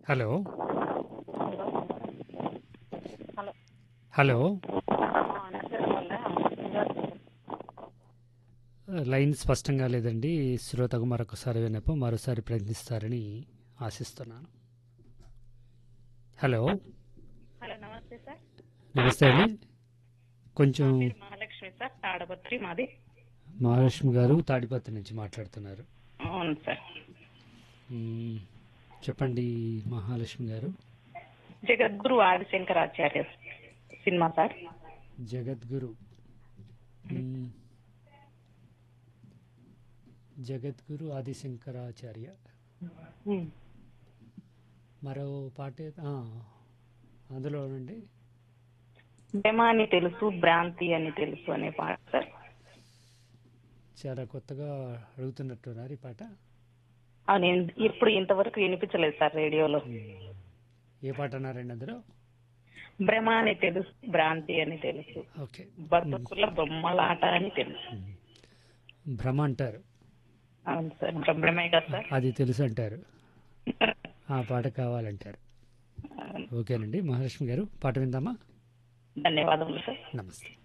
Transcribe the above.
Hello hello hello hello line స్పష్టంగా లేదండి శ్రోతకు మరొకసారి వినప మరోసారి ప్రయత్నిస్తారని ఆశిస్తున్నాను హలో హలో నమస్తే సార్ నమస్తే అండి కొంచెం పేరు మహాలక్ష్మి సార్ తాడపత్రి మాది మహాలక్ష్మి గారు తాడిపత్రి నుంచి మాట్లాడుతున్నారు అవును సార్ మ్మ్. చెప్పండి మహాలక్ష్మి గారు జగద్గురు ఆదిశంకరాచార్య సినిమా సార్ జగద్గురు మ్మ్. జగద్గురు ఆదిశంకరాచార్య మరో పాట ఏ- ఆ, అందులో నుండి ప్రేమ అని తెలుసు భ్రాంతి అని తెలుసు అనే పాట సార్ చాలా కొత్తగా అడుగుతున్నట్టున్నారు ఈ పాట అవును ఇన్- ఇప్పుడు ఇంతవరకు వినిపించలేదు సార్ రేడియోలో ఏ పాట అన్నారండి అందులో భ్రమ అని తెలుసు భ్రాంతి అని తెలుసు ఓకే బతుకుల బొమ్మలాట అని తెలుసు భ్రమ అంటారు అవును సార్ భ్రమే కదా సార్ అది తెలుసు అంటారు ఆ పాట కావాలంటారు ఓకేనండి మహాలక్ష్మి గారు పాట విందామా ధన్యవాదములు సార్ నమస్తే